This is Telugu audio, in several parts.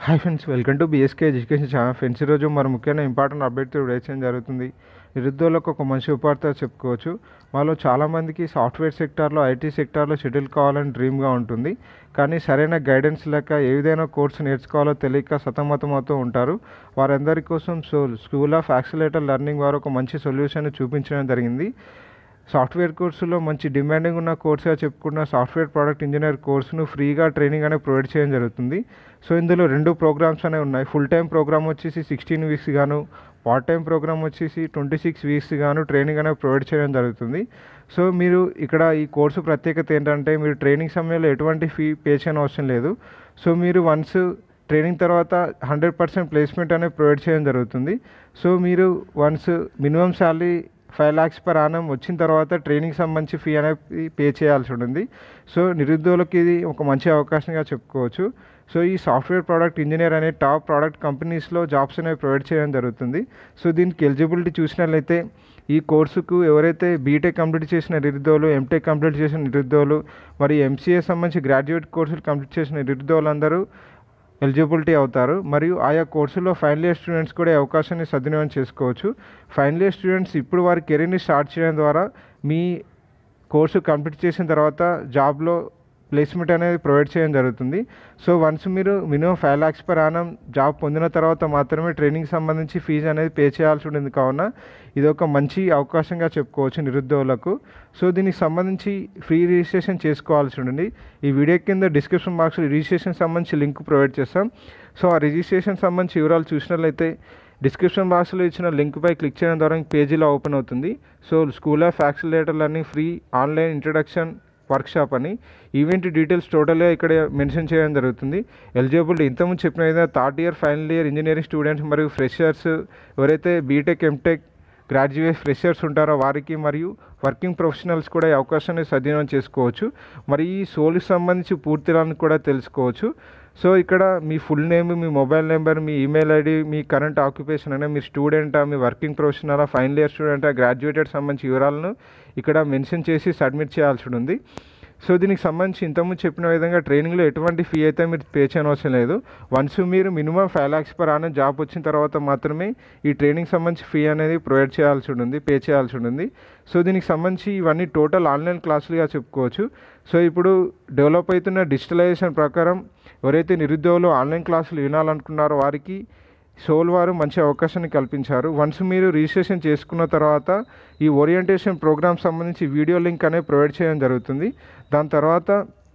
hi friends welcome to BSK education channel friends ఈరోజు మరి ముఖ్యమైన ఇంపార్టెంట్ అప్డేట్ వేయడం జరుగుతుంది నిరుద్యోగులకు ఒక మంచి ఉపాధితో చెప్పుకోవచ్చు వాళ్ళు చాలామందికి సాఫ్ట్వేర్ సెక్టార్లో ఐటీ సెక్టార్లో షెడ్యూల్ కావాలని డ్రీమ్గా ఉంటుంది కానీ సరైన గైడెన్స్ లేక ఏ విధంగా కోర్సు నేర్చుకోవాలో తెలియక సతమతమవుతూ ఉంటారు వారందరి కోసం so school of accelerator learning వారు ఒక మంచి సొల్యూషన్ చూపించడం జరిగింది సాఫ్ట్వేర్ కోర్సులో మంచి డిమాండింగ్ ఉన్న కోర్సుగా చెప్పుకున్న సాఫ్ట్వేర్ ప్రోడక్ట్ ఇంజనీర్ కోర్సును ఫ్రీగా ట్రైనింగ్ అనేది ప్రొవైడ్ చేయడం జరుగుతుంది సో ఇందులో రెండు ప్రోగ్రామ్స్ అనేవి ఉన్నాయి ఫుల్ టైం ప్రోగ్రామ్ వచ్చేసి సిక్స్టీన్ వీక్స్ గాను పార్ట్ టైం ప్రోగ్రామ్ వచ్చేసి ట్వంటీ సిక్స్ వీక్స్ గాను ట్రైనింగ్ అనేది ప్రొవైడ్ చేయడం జరుగుతుంది సో మీరు ఇక్కడ ఈ కోర్సు ప్రత్యేకత ఏంటంటే మీరు ట్రైనింగ్ సమయంలో ఎటువంటి ఫీ పే చేయని అవసరం లేదు సో మీరు వన్స్ ట్రైనింగ్ తర్వాత హండ్రెడ్ పర్సెంట్ ప్లేస్మెంట్ అనేది ప్రొవైడ్ చేయడం జరుగుతుంది సో మీరు once minimum salary five lakhs per annum వచ్చిన తర్వాత ట్రైనింగ్ సంబంధించి ఫీ అనేది పే చేయాల్సి ఉంటుంది సో నిరుద్యోగులకు ఇది ఒక మంచి అవకాశంగా చెప్పుకోవచ్చు సో ఈ సాఫ్ట్వేర్ ప్రోడక్ట్ ఇంజనీర్ అనే టాప్ ప్రోడక్ట్ కంపెనీస్లో జాబ్స్ అనేవి ప్రొవైడ్ చేయడం జరుగుతుంది సో దీనికి ఎలిజిబిలిటీ చూసినట్లయితే ఈ కోర్సుకు ఎవరైతే బీటెక్ కంప్లీట్ చేసిన నిరుద్యోగులు ఎంటెక్ కంప్లీట్ చేసిన నిరుద్యోగులు మరి ఎంసీఏ సంబంధించి గ్రాడ్యుయేట్ కోర్సులు కంప్లీట్ చేసిన నిరుద్యోగులందరూ ఎలిజిబిలిటీ అవుతారు మరియు ఆయా కోర్సులో ఫైనల్ ఇయర్ స్టూడెంట్స్ కూడా ఈ అవకాశాన్ని సద్వినియోగం చేసుకోవచ్చు ఫైనల్ ఇయర్ స్టూడెంట్స్ ఇప్పుడు వారి కెరీర్ని స్టార్ట్ చేయడం ద్వారా మీ కోర్సు కంప్లీట్ చేసిన తర్వాత జాబ్లో ప్లేస్మెంట్ అనేది ప్రొవైడ్ చేయడం జరుగుతుంది సో వన్స్ మీరు minimum five lakhs per annum job పొందిన తర్వాత మాత్రమే ట్రైనింగ్ సంబంధించి ఫీజు అనేది పే చేయాల్సి ఉంటుంది కావున ఇది ఒక మంచి అవకాశంగా చెప్పుకోవచ్చు నిరుద్యోగులకు సో దీనికి సంబంధించి ఫ్రీ రిజిస్ట్రేషన్ చేసుకోవాల్సి ఉంటుంది ఈ వీడియో కింద డిస్క్రిప్షన్ బాక్స్లో రిజిస్ట్రేషన్ సంబంధించి లింక్ ప్రొవైడ్ చేస్తాం సో ఆ రిజిస్ట్రేషన్ సంబంధించి వివరాలు చూసినట్లయితే డిస్క్రిప్షన్ బాక్స్లో ఇచ్చిన లింక్పై క్లిక్ చేయడం ద్వారా పేజీలో ఓపెన్ అవుతుంది సో స్కూల్ ఆఫ్ యాక్సిలేటర్లన్నీ ఫ్రీ ఆన్లైన్ ఇంట్రడక్షన్ వర్క్షాప్ అని ఈవెంట్ డీటెయిల్స్ టోటల్గా ఇక్కడ మెన్షన్ చేయడం జరుగుతుంది ఎలిజిబుల్ ఇంతకుముందు చెప్పిన విధంగా third year final year engineering students మరియు ఫ్రెషర్స్ ఎవరైతే బీటెక్ ఎంటెక్ గ్రాడ్యుయేట్ ఫ్రెషర్స్ ఉంటారో వారికి మరియు వర్కింగ్ ప్రొఫెషనల్స్ కూడా ఈ అవకాశాన్ని సద్వినియోగం చేసుకోవచ్చు మరి ఈ సోల్కి సంబంధించి పూర్తిలను కూడా తెలుసుకోవచ్చు సో ఇక్కడ మీ ఫుల్ నేమ్ మీ మొబైల్ నెంబర్ మీ ఈమెయిల్ ఐడి మీ కరెంట్ ఆక్యుపేషన్ అనే మీ స్టూడెంటా మీ వర్కింగ్ ప్రొఫెషనలా ఫైనల్ ఇయర్ స్టూడెంటా గ్రాడ్యుయేటెడ్ సంబంధించి వివరాలను ఇక్కడ మెన్షన్ చేసి సబ్మిట్ చేయాల్సి ఉంది సో దీనికి సంబంధించి ఇంతకుముందు చెప్పిన విధంగా ట్రైనింగ్లో ఎటువంటి ఫీ అయితే మీరు పే చేయనవసరం లేదు వన్స్ మీరు minimum five lakhs per annum job వచ్చిన తర్వాత మాత్రమే ఈ ట్రైనింగ్ సంబంధించి ఫీ అనేది ప్రొవైడ్ చేయాల్సి ఉంటుంది పే చేయాల్సి ఉంటుంది సో దీనికి సంబంధించి ఇవన్నీ టోటల్ ఆన్లైన్ క్లాసులుగా చెప్పుకోవచ్చు సో ఇప్పుడు డెవలప్ అవుతున్న డిజిటలైజేషన్ ప్రకారం ఎవరైతే నిరుద్యోగులు ఆన్లైన్ క్లాసులు వినాలనుకున్నారో వారికి సోల్ వారు మంచి అవకాశాన్ని కల్పించారు వన్స్ మీరు రిజిస్ట్రేషన్ చేసుకున్న తర్వాత ఈ ఓరియంటేషన్ ప్రోగ్రామ్ సంబంధించి వీడియో లింక్ అనేది ప్రొవైడ్ చేయడం జరుగుతుంది దాని తర్వాత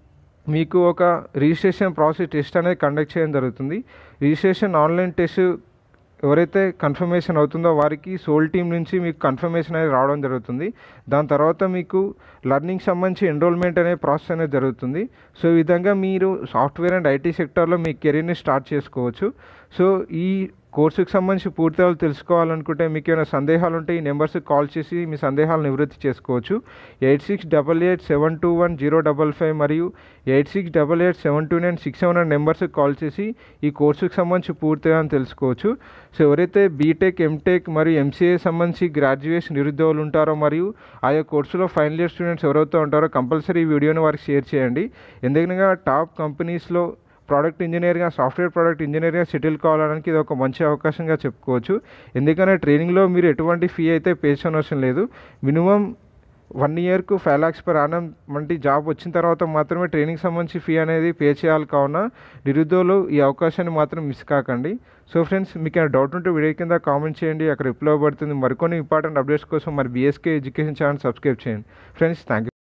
మీకు ఒక రిజిస్ట్రేషన్ ప్రాసెస్ టెస్ట్ అనేది కండక్ట్ చేయడం జరుగుతుంది రిజిస్ట్రేషన్ ఆన్లైన్ టెస్ట్ ఎవరైతే కన్ఫర్మేషన్ అవుతుందో వారికి సోల్ టీమ్ నుంచి మీకు కన్ఫర్మేషన్ అనేది రావడం జరుగుతుంది దాని తర్వాత మీకు లర్నింగ్ సంబంధించి ఎన్రోల్మెంట్ అనే ప్రాసెస్ అనేది జరుగుతుంది సో ఈ విధంగా మీరు సాఫ్ట్వేర్ అండ్ ఐటీ సెక్టర్లో మీ కెరీర్ని స్టార్ట్ చేసుకోవచ్చు సో ఈ కోర్సుకి సంబంధించి పూర్తిగా తెలుసుకోవాలనుకుంటే మీకు ఏమైనా సందేహాలు ఉంటే ఈ నెంబర్స్కి కాల్ చేసి మీ సందేహాలు నివృత్తి చేసుకోవచ్చు eight six double eight seven two one zero double five మరియు eight six double eight seven two nine six seven నెంబర్స్కి కాల్ చేసి ఈ కోర్సుకి సంబంధించి పూర్తిగా తెలుసుకోవచ్చు సో ఎవరైతే బీటెక్ ఎంటెక్ మరియు ఎంసీఏ సంబంధించి గ్రాడ్యుయేషన్ నిరుద్యోగులు ఉంటారో మరియు ఆయా కోర్సులో ఫైనల్ ఇయర్ స్టూడెంట్స్ ఎవరైతే ఉంటారో కంపల్సరీ ఈ వీడియోని వారికి షేర్ చేయండి ఎందుకంటే టాప్ కంపెనీస్లో ప్రోడక్ట్ ఇంజనీర్గా సాఫ్ట్వేర్ ప్రోడక్ట్ ఇంజనీర్గా సెటిల్ కావడానికి ఇది ఒక మంచి అవకాశంగా చెప్పుకోవచ్చు ఎందుకంటే ట్రైనింగ్లో మీరు ఎటువంటి ఫీ అయితే పే చేయనవసరం లేదు మినిమం వన్ ఇయర్కు ఫైవ్ ల్యాక్స్ పర్ ఆనం వంటి జాబ్ వచ్చిన తర్వాత మాత్రమే ట్రైనింగ్ సంబంధించి ఫీ అనేది పే చేయాలి కావున నిరుద్యోగులు ఈ అవకాశాన్ని మాత్రం మిస్ కాకండి సో ఫ్రెండ్స్ మీకు ఏమైనా డౌట్ ఉంటే వీడియో కింద కామెంట్ చేయండి అక్కడ రిప్లై పడుతుంది మరికొన్ని ఇంపార్టెంట్ అప్డేట్స్ కోసం మరి బీఎస్కే ఎడ్యుకేషన్ ఛానల్ సబ్స్క్రైబ్ చేయండి ఫ్రెండ్స్ థ్యాంక్ యూ